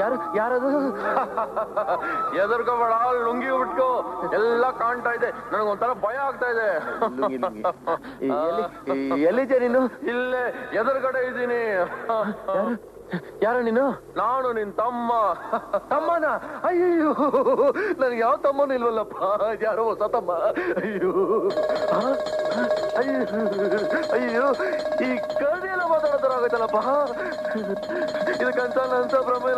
ಯಾರು ಯಾರದು ಎದುರ್ಕೋಬೇಡ ಲುಂಗಿ ಬಿಟ್ಕೋ ಎಲ್ಲ ಕಾಣ್ತಾ ಇದೆ ನನಗೊಂಥರ ಭಯ ಆಗ್ತಾ ಇದೆ ಲುಂಗಿ, ಲುಂಗಿ. ಈ ಎಲ್ಲಿ- ಈ ಎಲ್ಲಿದ್ಯಾ ನೀನು ಇಲ್ಲೇ ಎದುರುಗಡೆ ಇದ್ದೀನಿ ಯಾರು ಯಾರು ನೀನು ನಾನು ನಿನ್ ತಮ್ಮ ತಮ್ಮನ ಅಯ್ಯೋ ನನಗೆ ಯಾವ ತಮ್ಮನೂ ಇಲ್ವಲ್ಲಪ್ಪ ಯಾರೋ ಹೊಸ ತಮ್ಮ ಅಯ್ಯೋ ಆ? ಅಯ್ಯೋ ಅಯ್ಯೋ ಈ ಕರ್ಣಿ ಎಲ್ಲ ಮಾತಾಡೋತರ ಆಗತ್ತಲ್ಲಪ್ಪ ಇದಕ್ಕಂತ ನಂತ ಪ್ರಮೇಯ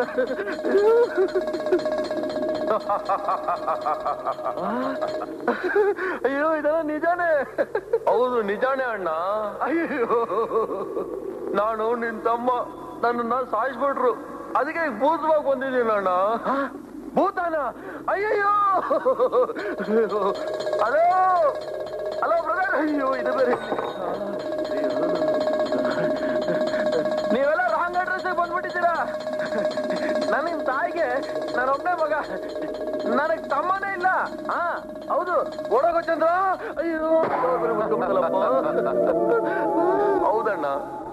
ಅಯ್ಯೋ ಇದೆಲ್ಲ ನಿಜಾನೇ ಹೌದು ನಿಜಾನೇ ಅಣ್ಣ ಅಯ್ಯೋ ನಾನು ನಿನ್ ತಮ್ಮ ನನ್ನನ್ನ ಸಾಯಿಸ್ಬಿಟ್ರು ಅದಕ್ಕೆ ಈಗ ಭೂತವಾಗಿ ಬಂದಿದ್ದೀನಿ ಅಣ್ಣ ಆ? ಭೂತಾನ ಅಯ್ಯಯ್ಯೋ ಹಲೋ ಹಲೋ ಬ್ರದರ್ ಅಯ್ಯೋ ಇದು ಬೇರೆ ನೀವೆಲ್ಲ ರಾಂಗ್ ಅಡ್ರೆಸ್ ಬಂದ್ಬಿಟ್ಟಿದ್ದೀರಾ ನನ್ನ ನಿಮ್ ತಾಯಿಗೆ ನಾನೊಬ್ಬನೇ ಮಗ ನನಗ್ ತಮ್ಮನೇ ಇಲ್ಲ ಹಾ ಹೌದು ಓಡೋಗೋ ಚಂದ್ರ ಅಯ್ಯೋ ಬೇರೆ ಬಂದ್ಬಿಡ್ತಲ್ಲಪ್ಪ. ಹೌದಣ್ಣ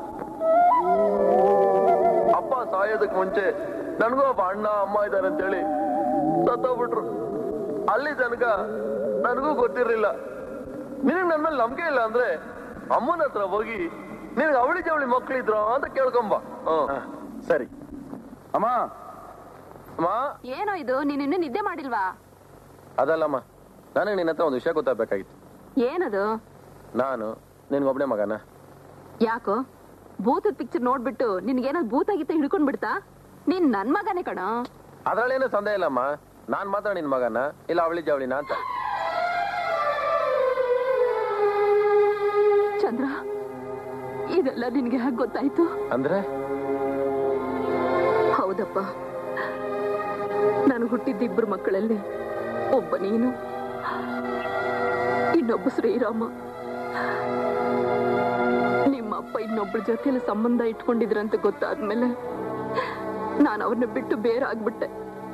ಅಪ್ಪ ಸಾಯೋದಕ್ ಮುಂಚೆ ನನಗೂ ಒಬ್ಬ ಅಣ್ಣ ಅಮ್ಮ ಇದ್ದಾರೆ ಅಂತೇಳಿ ಸತ್ತೋಗ್ಬಿಟ್ರು ಅಲ್ಲಿ ತನಕ ನನಗೂ ಗೊತ್ತಿರ್ಲಿಲ್ಲ ನಿನಗ್ ನನ್ ಮೇಲೆ ನಂಬಿಕೆ ಇಲ್ಲ ಅಂದ್ರೆ ಅಮ್ಮನ ಹತ್ರ ಹೋಗಿ ನಿನಗೆ ಅವಳಿ ಜವಳಿ ಮಕ್ಳಿದ್ರು ಅಂತ ಕೇಳ್ಕೊಂಬ ಹ್ಮ್. ಹಾ, ಸರಿ ಅಮ್ಮ ಅಮ್ಮ ಏನೋ ಇದು ನೀನ್ ಇನ್ನೂ ನಿದ್ದೆ ಮಾಡಿಲ್ವಾ ಅದಲ್ಲಮ್ಮ ನನಗೆ ನಿನ್ನ ಹತ್ರ ಒಂದು ವಿಷಯ ಗೊತ್ತಾಗಬೇಕಾಗಿತ್ತು ಏನದು ನಾನು ನಿನ್ಗೊಬ್ನೇ ಮಗನ ಯಾಕೋ ಭೂತದ ಪಿಕ್ಚರ್ ನೋಡ್ಬಿಟ್ಟು ನಿನ್ಗೇನಾದ್ರು ಭೂತ ಗೀತ ಹಿಡ್ಕೊಂಡ್ ಬಿಡ್ತಾ ನೀನ್ ನನ್ ಮಗನೇ ಕಣ ಅದ್ರಲ್ಲೇನು ಸಂದೇಹ ಇಲ್ಲಮ್ಮ ನಾನ್ ಮಾತ್ರ ನಿನ್ ಮಗನ ಇಲ್ಲ ಅವಳಿ ಜವಳಿನ ಅಂತ ಚಂದ್ರ ಇದೆಲ್ಲ ನಿನ್ಗೆ ಹೇಗೆ ಗೊತ್ತಾಯ್ತು ಅಂದ್ರೆ ಹೌದಪ್ಪ ನಾನು ಹುಟ್ಟಿದ್ದ ಇಬ್ಬರು ಮಕ್ಕಳಲ್ಲಿ ಒಬ್ಬ ನೀನು ಇನ್ನೊಬ್ಬ ಶ್ರೀರಾಮ ನಿಮ್ಮ ಅಪ್ಪ ಇನ್ನೊಬ್ಬರ ಜೊತೆಲಿ ಸಂಬಂಧ ಇಟ್ಕೊಂಡಿದ್ರಂತ ಗೊತ್ತಾದ್ಮೇಲೆ ನಾನು ಅವ್ರನ್ನ ಬಿಟ್ಟು ಬೇರೆ ಆಗ್ಬಿಟ್ಟೆ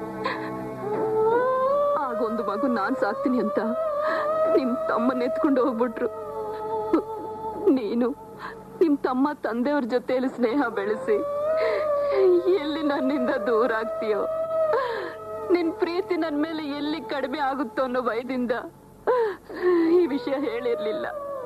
ಆಗೊಂದು ಮಗು ನಾನ್ ಸಾಕ್ತೀನಿ ಅಂತ ನಿಮ್ ತಮ್ಮನ್ನ ಎತ್ಕೊಂಡು ಹೋಗ್ಬಿಟ್ರು ನೀನು ನಿಮ್ ತಮ್ಮ ತಂದೆಯವ್ರ ಜೊತೆಯಲ್ಲಿ ಸ್ನೇಹ ಬೆಳೆಸಿ ಎಲ್ಲಿ ನನ್ನಿಂದ ದೂರ ಆಗ್ತೀಯೋ ನಿನ್ ಪ್ರೀತಿ ನನ್ ಮೇಲೆ ಎಲ್ಲಿ ಕಡಿಮೆ ಆಗುತ್ತೋ ಅನ್ನೋ ಭಯದಿಂದ ಈ ವಿಷಯ ಹೇಳಿರ್ಲಿಲ್ಲ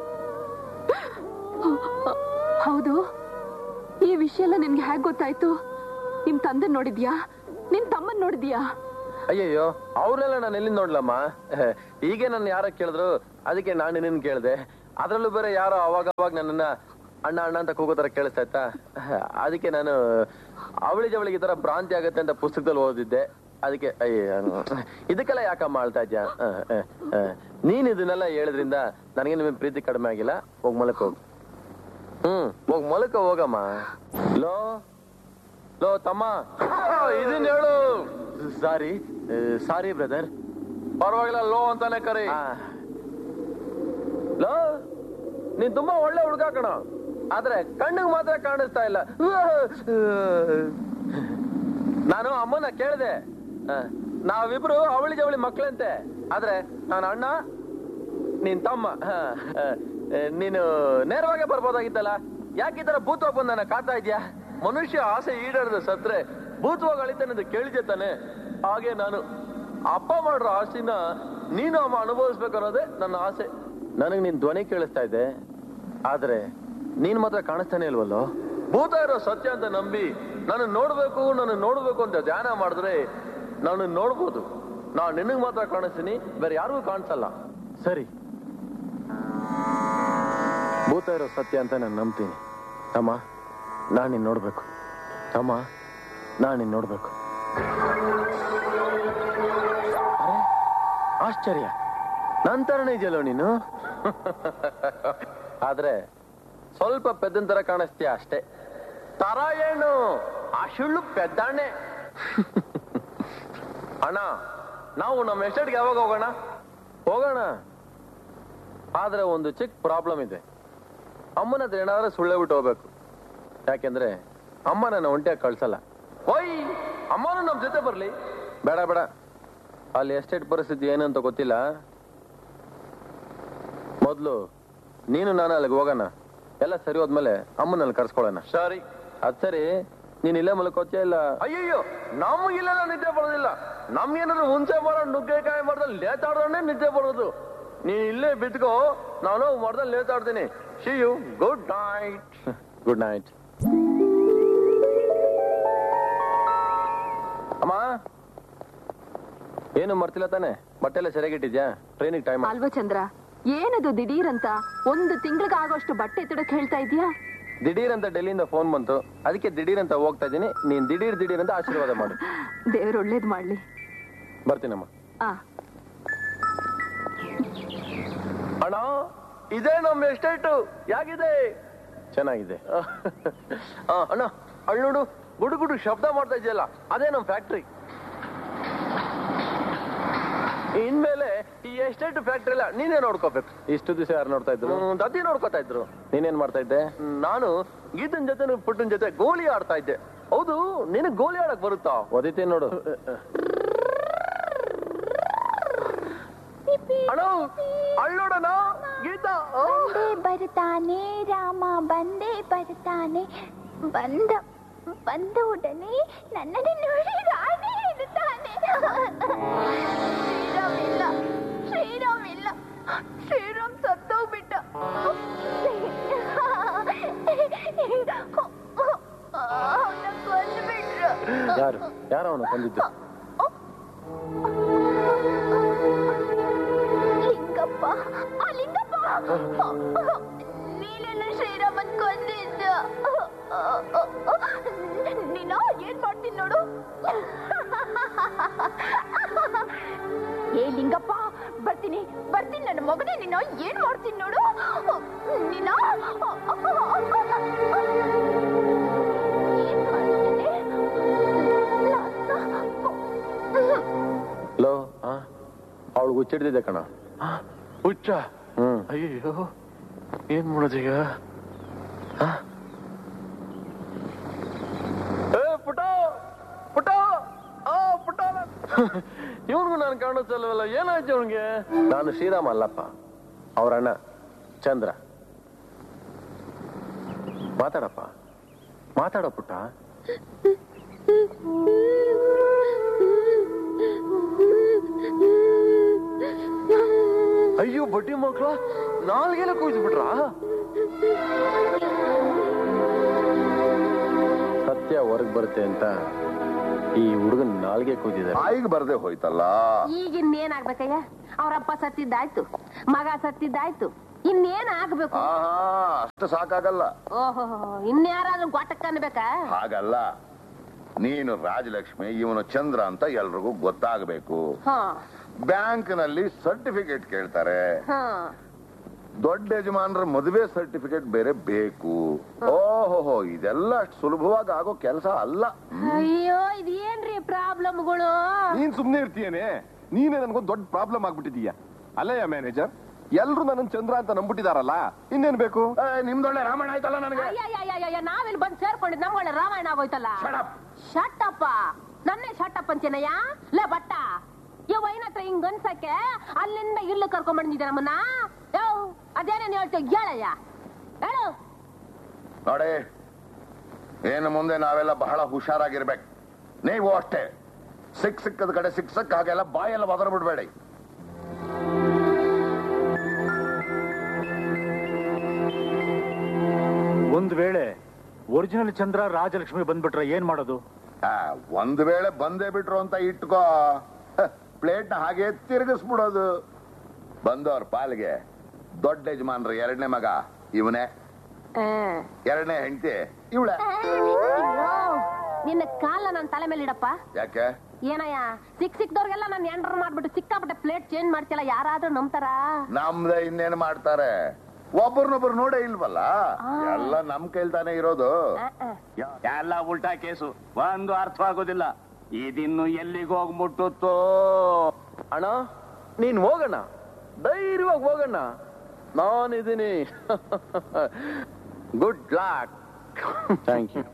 ಹೌದು ಈ ವಿಷಯ ಎಲ್ಲ ನಿನ್ಗೆ ಹೇಗ್ ಗೊತ್ತಾಯ್ತು ನಿಮ್ ತಂದೆ ನೋಡಿದ್ಯಾ ನಿನ್ ತಮ್ಮನ್ ನೋಡಿದ್ಯಾ ಅಯ್ಯಯ್ಯೋ ಅವ್ರನ್ನೆಲ್ಲ ನಾನು ಎಲ್ಲಿ ನೋಡ್ಲಮ್ಮ ಹೀಗೆ ನನ್ನ ಯಾರ ಕೇಳಿದ್ರು ಅದಕ್ಕೆ ನಾನು ನಿನ್ನ ಕೇಳಿದೆ ಅದ್ರಲ್ಲೂ ಬೇರೆ ಯಾರೋ ಅವಾಗ ಅವಾಗ ನನ್ನನ್ನ ಅಣ್ಣ ಅಣ್ಣ ಅಂತ ಕೂಗೋ ತರ ಕೇಳಿಸ್ತಾ ಇತ್ತಾ ಅದಕ್ಕೆ ನಾನು ಅವಳಿ ಜವಳಿಗೆ ಈ ತರ ಭ್ರಾಂತಿ ಆಗತ್ತೆ ಅಂತ ಪುಸ್ತಕದಲ್ಲಿ ಓದಿದ್ದೆ ಅದಕ್ಕೆ ಅಯ್ಯ ಇದಕ್ಕೆಲ್ಲ ಯಾಕಮ್ಮ ಆಳ್ತಾ ಇದ್ಯಾ ಹ, ಹ, ಹ. ನೀನ್ ಇದನ್ನೆಲ್ಲ ಹೇಳಿದ್ರಿಂದ ನನಗೆ ನಿಮಗೆ ಪ್ರೀತಿ ಕಡಿಮೆ ಆಗಿಲ್ಲ ಹೋಗ್ ಮಲಕ್ ಹೋಗು ಹ್ಮ್ ಹೋಗ್ ಮಲಕ ಹೋಗಮ್ಮ ಲೋ ಲೋ ತಮ್ಮ ಇದನ್ ಹೇಳು ಸಾರಿ ಸಾರಿ ಬ್ರದರ್ ಪರವಾಗಿಲ್ಲ ಲೋ ಅಂತಾನೆ ಕರಿ ಲೋ ನೀನ್ ತುಂಬಾ ಒಳ್ಳೆ ಹುಡುಗ ಕಣ ಆದ್ರೆ ಕಣ್ಣಿಗೆ ಮಾತ್ರ ಕಾಣಿಸ್ತಾ ಇಲ್ಲ ನಾನು ಅಮ್ಮನ ಕೇಳಿದೆ ನಾವಿಬ್ರು ಅವಳಿ ಜವಳಿ ಮಕ್ಳಂತೆ ಆದ್ರೆ ನಾನು ಅಣ್ಣ ನೀನ್ ತಮ್ಮ ಹ, ಹ, ನೀನು ನೇರವಾಗೇ ಬರ್ಬೋದಾಗಿತ್ತಲ್ಲ ಯಾಕೆ ಈ ತರ ಭೂತವಾಗಿ ಬಂದು ನನ್ನ ಕಾಡ್ತಾ ಇದ್ಯಾ ಮನುಷ್ಯ ಆಸೆ ಈಡೇರದ ಸತ್ರೆ ಭೂತವಾಗಿ ಅಳಿತಾನೆ ಕೇಳಿದೆ ತಾನೆ ಹಾಗೆ ನಾನು ಅಪ್ಪ ಮಾಡ್ರ ಆಸೆನ ನೀನು ಅಮ್ಮ ಅನುಭವಿಸ್ಬೇಕು ಅನ್ನೋದೇ ನನ್ನ ಆಸೆ ನನಗೆ ನಿನ್ ಧ್ವನಿ ಕೇಳಿಸ್ತಾ ಇದೆ ಆದ್ರೆ ನೀನ್ ಮಾತ್ರ ಕಾಣಿಸ್ತಾನೆ ಇಲ್ವಲ್ಲೋ ಭೂತ ಇರೋ ಸತ್ಯ ಅಂತ ನಂಬಿ ನಾನು ನೋಡ್ಬೇಕು ನಾನು ನೋಡ್ಬೇಕು ಅಂತ ಧ್ಯಾನ ಮಾಡಿದ್ರೆ ನಾನು ನೋಡ್ಬೋದು ನಾ ನಿನಗ್ ಮಾತ್ರ ಕಾಣಿಸ್ತೀನಿ ಬೇರೆ ಯಾರಿಗೂ ಕಾಣಿಸಲ್ಲ ಸರಿ ಭೂತ ಇರೋ ಸತ್ಯ ಅಂತ ನಾನು ನಂಬ್ತೀನಿ ತಮ್ಮ ನಾನು ನಿನ್ ನೋಡ್ಬೇಕು ತಮ್ಮ ನಾನು ನಿನ್ ನೋಡ್ಬೇಕು ಅರೆ, ಆಶ್ಚರ್ಯ ನಂತರನೇ ಇದೆಯಲ್ಲೋ ನೀನು ಆದ್ರೆ ಸ್ವಲ್ಪ ಪೆದ್ದನ್ ತರ ಕಾಣಿಸ್ತೀಯ ಅಷ್ಟೇ ತರ ಏನು ಆ ಸುಳ್ಳು ಪೆದ್ದಾಣೆ ಅಣ್ಣ ನಾವು ನಮ್ಮ ಎಸ್ಟೇಟ್ಗೆ ಯಾವಾಗ ಹೋಗೋಣ ಹೋಗೋಣ ಆದ್ರೆ ಒಂದು ಚಿಕ್ಕ ಪ್ರಾಬ್ಲಮ್ ಇದೆ ಅಮ್ಮನ ಹತ್ರ ಏನಾದ್ರೂ ಸುಳ್ಳೆ ಬಿಟ್ಟು ಹೋಗ್ಬೇಕು ಯಾಕೆಂದ್ರೆ ಅಮ್ಮ ನನ್ನ ಒಂಟಿಯಾಗಿ ಕಳ್ಸಲ್ಲ ಓಯ್ ಅಮ್ಮನೂ ನಮ್ ಜೊತೆ ಬರ್ಲಿ ಬೇಡ ಬೇಡ ಅಲ್ಲಿ ಎಸ್ಟೇಟ್ ಪರಿಸ್ಥಿತಿ ಏನು ಅಂತ ಗೊತ್ತಿಲ್ಲ ಮೊದ್ಲು ನೀನು ನಾನು ಅಲ್ಲಿಗೆ ಹೋಗೋಣ ಎಲ್ಲ ಸರಿ ಹೋದ್ಮೇಲೆ ಅಮ್ಮನಲ್ಲಿ ಕರ್ಸ್ಕೊಳ್ಳೋಣ ಸರಿ ಅದ್ ಸರಿ ನೀನ್ ಇಲ್ಲೇ ಮಲ್ಕೋತಿಯ ಇಲ್ಲ ಅಯ್ಯಯ್ಯೋ ನಮ್ಗಿಲ್ಲೆಲ್ಲ ನಿದ್ದೆ ಬರೋದಿಲ್ಲ ನಮ್ಗೇನಾದ್ರು ಹುಣಸೆ ಮರ ನುಗ್ಗೆಕಾಯಿ ಮರದಲ್ಲಿ ನೇತಾಡ್ದೋನೆ ನಿದ್ದೆ ಬರೋದು ನೀನ್ ಇಲ್ಲೇ ಬಿದ್ಕೋ ನಾನು ಮರದಲ್ಲಿ ನೇತಾಡ್ತೀನಿ see you good night good night ಅಮ್ಮ ಏನು ಮರ್ತಿಲ್ಲ ತಾನೆ ಬಟ್ಟೆ ಎಲ್ಲ ಸರಿಯಾಗಿಟ್ಟಿದ್ಯಾ ಟ್ರೈನಿಗೆ ಟೈಮ್ ಅಲ್ವಾ ಚಂದ್ರ ಏನದು ದಿಢೀರ್ ಅಂತ ಒಂದು ತಿಂಗಳಿಗೆ ಆಗೋಷ್ಟು ಬಟ್ಟೆ ಎತ್ತಡಕ್ ಹೇಳ್ತಾ ಇದೀಯಾ ದಿಢೀರ್ ಅಂತ ಡೆಲ್ಲಿಯಿಂದ ಫೋನ್ ಬಂತು ಅದಕ್ಕೆ ದಿಢೀರ್ ಅಂತ ಹೋಗ್ತಾ ಇದ್ದೀನಿ ನೀನ್ ದಿಢೀರ್ ದಿಢೀರ್ ಅಂತ ಆಶೀರ್ವಾದ ಮಾಡು ದೇವ್ರ ಒಳ್ಳೇದ್ ಮಾಡ್ಲಿ ಬರ್ತೀನಮ್ಮ ಆ ಅಣ್ಣ ಇದೇ ನಮ್ಮ ಎಸ್ಟೇಟು ಯಾಗಿದೆ ಚೆನ್ನಾಗಿದೆ ಆ, ಅಣ್ಣ ಅಲ್ಲಿ ನೋಡು ಗುಡು ಗುಡು ಶಬ್ದ ಮಾಡ್ತಾ ಇದೆಯಲ್ಲ ಅದೇ ನಮ್ಮ ಫ್ಯಾಕ್ಟ್ರಿ ಇನ್ಮೇಲೆ ಈ ಎಸ್ಟೇಟ್ ಫ್ಯಾಕ್ಟ್ರಿ ಎಲ್ಲ ನೀನೇ ನೋಡ್ಕೋಬೇಕು ಇಷ್ಟು ದಿವಸ ಯಾರು ನೋಡ್ತಾ ಇದ್ರು ದತ್ತಿ ನೋಡ್ಕೋತಾ ಇದ್ರು ನೀನೇನ್ ಮಾಡ್ತಾ ಇದ್ದೆ ನಾನು ಗೀತನ್ ಜೊತೆ ಪುಟ್ಟನ್ ಜೊತೆ ಗೋಲಿ ಆಡ್ತಾ ಇದ್ದೆ ಹೌದು ನಿನಗ್ ಗೋಲಿ ಆಡಕ್ ಬರುತ್ತಾ ಓದಿತೀನಿ ನೋಡು ಅಣ್ಣ ಅಲ್ಲಿ ನೋಡಣ್ಣ ಗೀತಾ ಆ. ಬಂದೇ ಬರ್ತಾನೆ ರಾಮ ಬಂದೇ ಬರ್ತಾನೆ ಬಂದ ಬಂದ ಉಡನೆ ನನ್ನನ್ನು ನೋಡಿ ರಾಣಿ ಎನ್ನುತ್ತಾನೆ ಶ್ರೀರಾಮ್ ಇಲ್ಲ ಶ್ರೀರಾಮ್ ಇಲ್ಲ ಶ್ರೀರಾಮ್ ಸತ್ತೋಗ್ಬಿಟ್ಟ ಅವನ ಕೊಂದ್ಬಿಟ್ರು ಯಾರು ಯಾರು ಅವನು ಬಂದಿದ್ದು ಲಿಂಗಪ್ಪ ಆ ಲಿಂಗಪ್ಪ ನೀನೆಲ್ಲ ಶ್ರೀರಾಮನ್ ಕೊಂದಿದ್ದ ನೀನು ಏನ್ ಮಾಡ್ತೀನಿ ನೋಡು ಏ ಲಿಂಗಪ್ಪ ಬರ್ತೀನಿ ಬರ್ತೀನಿ ನನ್ನ ಮಗನೇ ನೀನು ಏನ್ ಮಾಡ್ತೀನಿ ನೋಡು ನೀನು ಏನ್ ಮಾಡ್ತೀನಿ ಲೋ ಅವಳು ಹುಚ್ಚಿಡ್ದಿದ್ದೆ ಕಣ ಹುಚ್ಚ ಹ್ಮ್ ಅಯ್ಯೋ ಏನ್ ಮಾಡೋದೀಗ ಏ ಪುಟ ಪುಟ ಆ ಪುಟ ಇವನ್ಗೂ ನಾನು ಕಾಣಿಸಲ್ವಲ್ಲ ಏನಾಯ್ತು ಅವನಿಗೆ ನಾನು ಶ್ರೀರಾಮ ಅಲ್ಲಪ್ಪ ಅವ್ರ ಅಣ್ಣ ಚಂದ್ರ ಮಾತಾಡಪ್ಪ ಮಾತಾಡೋ ಪುಟ್ಟ ಅಯ್ಯೋ ಬಡ್ಡಿ ಮಕ್ಳ ನಾಲ್ಗೆಲ್ಲ ಕೂಯ್ದು ಬಿಟ್ರಾ ಸತ್ಯ ಹೊರಗ್ ಬರುತ್ತೆ ಅಂತ ಈ ಹುಡುಗನ್ ನಾಲ್ಗೆ ಕೂದಿದ್ದಾರೆ ಬಾಯಿಗೆ ಬರ್ದೆ ಹೋಯ್ತಲ್ಲ ಈಗ ಇನ್ನೇನಾಗ್ಬೇಕಯ್ಯ ಅವ್ರಪ್ಪ ಸತ್ತಿದ್ದಾಯ್ತು ಮಗ ಸತ್ತಿದ್ದಾಯ್ತು ಇನ್ನೇನ್ ಆಗ್ಬೇಕು ಆಹಾ ಅಷ್ಟು ಸಾಕಾಗಲ್ಲ ಓಹೋ ಇನ್ಯಾರಾದ್ರೂ ಗೊಟ್ಟಕ್ಕೆ ಅನ್ಬೇಕಾ ಹಾಗಲ್ಲ ನೀನು ರಾಜಲಕ್ಷ್ಮಿ ಇವನು ಚಂದ್ರ ಅಂತ ಎಲ್ರಿಗೂ ಗೊತ್ತಾಗಬೇಕು ಹಾ ಬ್ಯಾಂಕ್ ನಲ್ಲಿ ಸರ್ಟಿಫಿಕೇಟ್ ಕೇಳ್ತಾರೆ ಹಾ ದೊಡ್ಡ ಯಜಮಾನರ ಮದುವೆ ಸರ್ಟಿಫಿಕೇಟ್ ಬೇರೆ ಬೇಕು ಓಹೋಹೋ ಇದೆಲ್ಲ ಅಷ್ಟು ಸುಲಭವಾಗಿ ಆಗೋ ಕೆಲಸ ಅಲ್ಲ ಅಯ್ಯೋ ಇದೇನ್ರಿ ಪ್ರಾಬ್ಲಮ್ಗಳು ನೀನ್ ಸುಮ್ನೆ ಇರ್ತೀಯೇನೆ ನೀನೇ ನನ್ಗೊಂದು ದೊಡ್ಡ ಪ್ರಾಬ್ಲಮ್ ಆಗ್ಬಿಟ್ಟಿದೀಯ ಅಲ್ಲಯ್ಯ ಮ್ಯಾನೇಜರ್ ಎಲ್ರು ನನ್ನ ಚಂದ್ರ ಅಂತ ನಂಬಿಟ್ಟಿದಾರಲ್ಲ ಇನ್ನೇನ್ ಬೇಕು ಏ, ನಿಮ್ದೊಳ್ಳೆ ರಾಮಾಯಣ ಆಯ್ತಲ್ಲ ನನಗೆ ಅಯ್ಯಯ್ಯಯ್ಯಯ್ಯ ನಾವೆಲ್ಲಿ ಬಂದ್ ಸೇರ್ಕೊಂಡಿದ್ ನಮ್ಗಳ ರಾಮಾಯಣ ಆಗೋಯ್ತಲ್ಲ Shut up. ಶಟ್ಟಪ್ಪ ನನ್ನೇ ಶಟ್ಟಪ್ಪ ಅಂತೀನಯ್ಯ ಲೇ ಬಟ್ಟ ಯೋ ವೈನ್ ಹತ್ರ ಹಿಂಗ್ ಅನ್ಸಕ್ಕೆ ಅಲ್ಲಿಂದ ಇಲ್ಲಿ ಕರ್ಕೊಂಡ್ ಬಂದಿದ್ದೆ ನಮ್ಮನ್ನ ಯೋ ಅದೇನೇನ್ ಹೇಳ್ತೀವಿ ಹೇಳಯ್ಯ ಹೇಳು ನೋಡಿ ಏನು ಮುಂದೆ ನಾವೆಲ್ಲ ಬಹಳ ಹುಷಾರಾಗಿರ್ಬೇಕು ನೀವು ಅಷ್ಟೇ ಸಿಕ್ ಸಿಕ್ಕದ ಕಡೆ ಸಿಕ್ಸಕ್ ಹಾಗೆಲ್ಲ ಬಾಯೆಲ್ಲ ಬದರ್ ಬಿಡ್ಬೇಡಿ ಒಂದ್ ವೇಳೆ ಒರಿಜಿನಲ್ ಚಂದ್ರ ರಾಜಲಕ್ಷ್ಮಿ ಬಂದ್ಬಿಟ್ರೆ ಏನ್ ಮಾಡೋದು ಆ, ಒಂದ್ ವೇಳೆ ಬಂದೇ ಬಿಟ್ರು ಅಂತ ಇಟ್ಕೋ ಪ್ಲೇಟ್ ನ ಹಾಗೆ ತಿರುಗಿಸ್ಬಿಡೋದು ಬಂದವ್ರ ಪಾಲ್ಗೆ ದೊಡ್ಡ ಯಜಮಾನ್ರ ಎರಡನೇ ಮಗ ಇವನೇ ಎರಡನೇ ಹೆಂಡತಿ ಇವಳೆ ಅಯ್ಯೋ, ನಿನ್ನ ಕಾಲ ನನ್ನ ತಲೆ ಮೇಲೆ ಇಡಪ್ಪ ಯಾಕೆ ಏನಯ್ಯ ಸಿಕ್ ಸಿಕ್ದವ್ರಿಗೆಲ್ಲ ನಾನು ಎಂಡ್ರ್ ಮಾಡ್ಬಿಟ್ಟು ಸಿಕ್ಕಾಪಟ್ಟೆ ಪ್ಲೇಟ್ ಚೇಂಜ್ ಮಾಡ್ತಿಲ್ಲ ಯಾರಾದ್ರೂ ನಂಬ್ತಾರ ನಮ್ದ ಇನ್ನೇನ್ ಮಾಡ್ತಾರೆ ಒಬ್ಬರನ್ನೊಬ್ರು ನೋಡೇ ಇಲ್ವಲ್ಲ ಎಲ್ಲ ನಮ್ ಕೈಲ್ ತಾನೇ ಇರೋದು ಎಲ್ಲ ಉಲ್ಟಾ ಕೇಸು ಒಂದು ಅರ್ಥವಾಗೋದಿಲ್ಲ ಇದಿನ್ನು ಎಲ್ಲಿಗೆ ಹೋಗಿ ಮುಟ್ಟುತ್ತೋ ಅಣ್ಣ ನೀನ್ ಹೋಗಣ್ಣ ಧೈರ್ಯವಾಗಿ ಹೋಗಣ್ಣ ನಾನಿದ್ದೀನಿ ಗುಡ್ ಲಾಕ್ ಥ್ಯಾಂಕ್ ಯು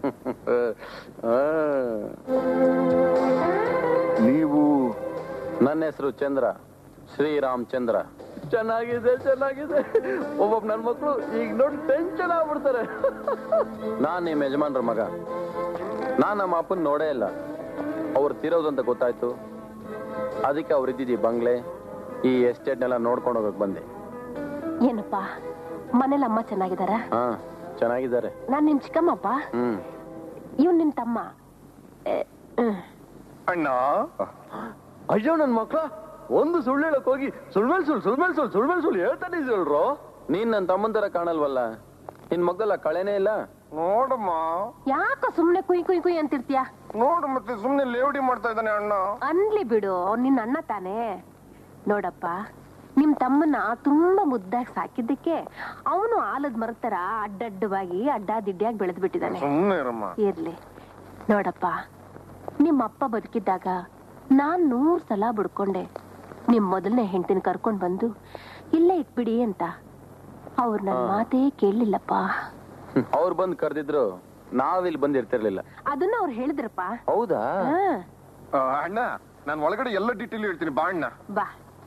ನೀವು ನನ್ನ ಹೆಸರು ಚಂದ್ರ ಶ್ರೀರಾಮ್ ಚಂದ್ರ ಚೆನ್ನಾಗಿದೆ ಚೆನ್ನಾಗಿದೆ ಒಬ್ಬೊಬ್ಬ ನನ್ನ ಮಕ್ಕಳು ಈಗ ನೋಡಿ ಟೆನ್ಷನ್ ಆಗ್ಬಿಡ್ತಾರೆ ನಾನ್ ನಿಮ್ ಯಜಮಾನ್ರ ಮಗ ನಾನ್ ನಮ್ಮ ಅಪ್ಪನ್ ನೋಡೇ ಇಲ್ಲ ಅವ್ರು ತೀರೋದಂತ ಗೊತ್ತಾಯ್ತು ಅದಕ್ಕೆ ಅವ್ರು ಇದ್ದಿದ್ದು ಈ ಬಂಗ್ಲೆ ಈ ಎಸ್ಟೇಟ್ನೆಲ್ಲ ನೋಡ್ಕೊಂಡು ಹೋಗಕ್ ಬಂದೆ ಏನಪ್ಪ ಮನೇಲಿ ಅಮ್ಮ ಚೆನ್ನಾಗಿದಾರ ಹಾ ಚೆನ್ನಾಗಿದ್ದಾರೆ ನಾನ್ ನಿಮ್ ಚಿಕ್ಕಮ್ಮಪ್ಪ ಹ್ಮ್ ಇವ್ ನಿನ್ ತಮ್ಮ ಏ, ಹ್ಮ್. ಅಣ್ಣ ಅಯ್ಯೋ ನನ್ ಮಕ್ಳ ಒಂದು ಸುಳ್ಳು ಹೇಳಕ್ ಹೋಗಿ ಸುಳ್ಮೇಲ್ ಸುಳ್ಳು ಸುಳ್ಮೇಲ್ ಸುಳ್ಳು ಸುಳ್ಮೇಲ್ ಸುಳ್ಳು ಹೇಳ್ತಾನೆ ಇದ್ರಲ್ರೋ ನೀನ್ ನನ್ ತಮ್ಮನ್ ತರ ಕಾಣಲ್ವಲ್ಲ ನಿನ್ ಮಗಲ್ಲ ಕಳೆನೇ ಇಲ್ಲ ನೋಡಮ್ಮ ಯಾಕ ಸುಮ್ನೆ ಕುಯ್ ಕುಯ್ ಕುಯ್ ಅಂತಿರ್ತೀಯ ನೋಡು ಮತ್ತೆ ಸುಮ್ನೆ ಲೇವಡಿ ಮಾಡ್ತಾ ಇದ್ದಾನೆ ಅಣ್ಣ ಅನ್ಲಿ ಬಿಡು ಅವ್ನ್ ನಿನ್ನ ಅಣ್ಣ ತಾನೇ ನೋಡಪ್ಪ ನಿಮ್ ತಮ್ಮನ್ನ ತುಂಬಾ ಮುದ್ದಾಗಿ ಸಾಕಿದ್ದಕ್ಕೆ ಅವನು ಆಲದ ಮರದ ತರ ಅಡ್ಡಡ್ಡವಾಗಿ ಅಡ್ಡಾದಿಡ್ಡಿಯಾಗಿ ಬೆಳೆದ್ ಬಿಟ್ಟಿದ್ದಾನೆ ಸುಮ್ನೆ ಇರಮ್ಮ ಇರ್ಲಿ ನೋಡಪ್ಪ ನಿಮ್ಮ ಅಪ್ಪ ಬದುಕಿದ್ದಾಗ ನಾನ್ ನೂರ್ ಸಲ ಬಿಡ್ಕೊಂಡೆ ನಿಮ್ ಮೊದಲನೇ ಹೆಂಡತಿನ ಕರ್ಕೊಂಡ್ ಬಂದು ಇಲ್ಲೇ ಇಟ್ಬಿಡಿ ಅಂತ ಅವ್ರು ನನ್ ಮಾತೇ ಕೇಳಲಿಲ್ಲಪ್ಪ ಅವ್ರು ಬಂದ್ ಕರ್ದಿದ್ರು ನಾವಿಲ್ಲಿ ಬಂದಿರ್ತಿರ್ಲಿಲ್ಲ ಅದನ್ನ ಅವ್ರು ಹೇಳಿದ್ರಪ್ಪ ಹೌದಾ ಹಾ, ಆ, ಅಣ್ಣ ನಾನು ಒಳಗಡೆ ಎಲ್ಲ ಡೀಟೇಲ್ ಹೇಳ್ತೀನಿ ಬಾ ಅಣ್ಣ ಬಾ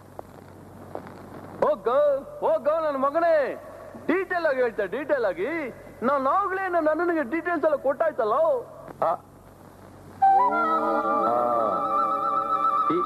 ಹೋಗ ಹೋಗ ನನ್ನ ಮಗನೇ ಡೀಟೇಲ್ ಆಗಿ ಹೇಳ್ತಾ ಡೀಟೇಲ್ ಆಗಿ ನಾನು ಆಗ್ಲೇ ನನ್ನ ಅಣ್ಣನಿಗೆ ಡೀಟೇಲ್ಸ್ ಎಲ್ಲ ಕೊಟ್ಟಾಯ್ತಲ್ಲ ಆ. ಆ. ಈ-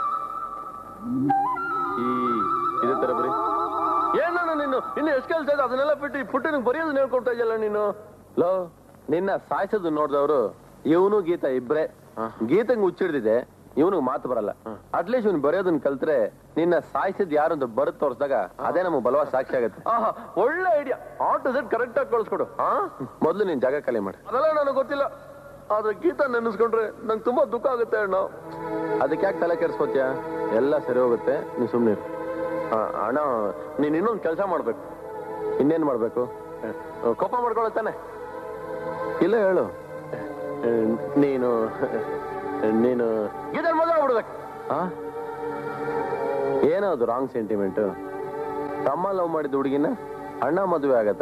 ಈ ಇದೇ ತರ ಬರೀ ಏನಣ್ಣ ನೀನು ಇನ್ನು ಎಷ್ಟು ಕೆಲಸ ಇದೆ ಅದನ್ನೆಲ್ಲ ಬಿಟ್ಟು ಈ ಪುಟ್ಟಿನ ಬರೆಯೋದನ್ನ ಹೇಳ್ಕೊಡ್ತಾ ಇದೆಯಲ್ಲ ನೀನು ಲೋ ನಿನ್ನ ಸಾಯಿಸೋದು ನೋಡಿದವರು ಇವನು ಗೀತಾ ಇಬ್ರೆ ಗೀತಂಗ್ ಹುಚ್ಚಿಡ್ದಿದೆ ಇವನಿಗೆ ಮಾತು ಬರಲ್ಲ ಅಟ್ಲೀಸ್ಟ್ ಇವ್ನು ಬರೆಯೋದನ್ನ ಕಲ್ತ್ರೆ ನಿನ್ನ ಸಾಯಿಸಿದ್ ಯಾರು ಅಂತ ಬರೆದು ತೋರಿಸಿದಾಗ ಅದೇ ನಮಗೆ ಬಲವಾದ ಸಾಕ್ಷಿ ಆಗುತ್ತೆ ಒಳ್ಳೆ ಐಡಿಯಾ ಆಟೋ ಸೆಟ್ ಕರೆಕ್ಟ್ ಆಗಿ ಕಳಿಸ್ಕೊಡು ಮೊದಲು ನೀನ್ ಜಾಗ ಖಾಲಿ ಮಾಡಿ ಅದೆಲ್ಲ ನನಗೆ ಗೊತ್ತಿಲ್ಲ ಆದ್ರೆ ಗೀತಾ ನೆನೆಸ್ಕೊಂಡ್ರೆ ನಂಗೆ ತುಂಬಾ ದುಃಖ ಆಗುತ್ತೆ ಅಣ್ಣ ಅದಕ್ಕೆ ಯಾಕೆ ತಲೆ ಕೆಡ್ಸ್ಕೊತ್ಯ ಎಲ್ಲ ಸರಿ ಹೋಗುತ್ತೆ ನೀನ್ ಸುಮ್ನೆ ಇರು. ಆ, ಅಣ್ಣ ನೀನ್ ಇನ್ನೊಂದು ಕೆಲಸ ಮಾಡ್ಬೇಕು ಇನ್ನೇನ್ ಮಾಡ್ಬೇಕು ಆ, ಕೋಪ ಮಾಡ್ಕೊಳತ್ತಾನೆ ಇಲ್ಲ ಹೇಳು ಆ, ನೀನು ನೀನು ಗೀತಾ ಮದುವೆ ಆಗ್ಬಿಡ್ಬೇಕು ಆ ಏನೋ ಅದು ರಾಂಗ್ ಸೆಂಟಿಮೆಂಟ್ ತಮ್ಮ ಲವ್ ಮಾಡಿದ ಹುಡುಗಿನ ಅಣ್ಣ ಮದುವೆ ಆಗತ್ತ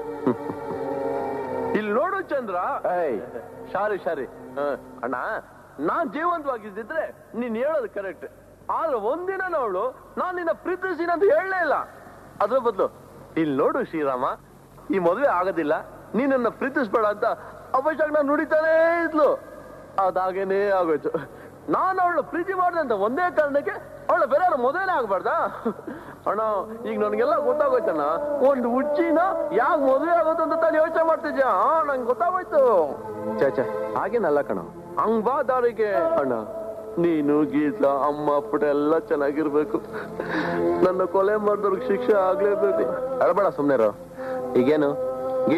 ಇಲ್ಲಿ ನೋಡು ಚಂದ್ರ ಶಾರಿ ಶಾರಿ ಹ, ಅಣ್ಣ ನಾನ್ ಜೀವಂತವಾಗಿದ್ದಿದ್ರೆ ನೀನ್ ಹೇಳೋದು ಕರೆಕ್ಟ್ ಆದ್ರೆ ಒಂದಿನ ಅವಳು ನಾನ್ ನಿನ್ನ ಪ್ರೀತಿಸಿನ ಅಂತ ಹೇಳಲೇ ಇಲ್ಲ ಅದ್ರ ಬದಲು ಇಲ್ಲಿ ನೋಡು ಶ್ರೀರಾಮ ಈ ಮದುವೆ ಆಗೋದಿಲ್ಲ ನೀನನ್ನ ಪ್ರೀತಿಸ್ಬೇಡ ಅಂತ ಅವಶ್ಯಕ ನಾನು ನುಡಿತಾನೇ ಇದ್ಲು ಅದಾಗೇನೇ ಆಗೋಯ್ತು ನಾನು ಅವಳ ಪ್ರೀತಿ ಮಾಡಿದೆ ಅಂತ ಒಂದೇ ಕಾರಣಕ್ಕೆ ಅವಳ ಬೇರೆ ಮದುವೆನೇ ಆಗ್ಬಾರ್ದಾ ಅಣ್ಣ ಈಗ ನನಗೆಲ್ಲ ಗೊತ್ತಾಗೋಯ್ತಣ್ಣ ಒಂದು ಹುಚ್ಚಿನ ಯಾಕೆ ಮದುವೆ ಆಗೋದು ಅಂತ ತಾನು ಯೋಚನೆ ಮಾಡ್ತಿದ್ಯಾ ಆ, ನಂಗೆ ಗೊತ್ತಾಗೋಯ್ತು ಚಾಚಾ ಹಾಗೇನಲ್ಲ ಕಣ ಹಂಗ್ ಬಾ ದಾರಿಗೆ ಅಣ್ಣ ನೀನು ಗೀತ ಅಮ್ಮ ಅಪ್ಪಟ ಎಲ್ಲ ಚೆನ್ನಾಗಿರ್ಬೇಕು ನನ್ನ ಕೊಲೆ ಮಾಡಿದವ್ರಿಗೆ ಶಿಕ್ಷೆ ಆಗ್ಲೇಬೇಕು ಅಳಬೇಡ ಸುಮ್ನೆ ಈಗೇನು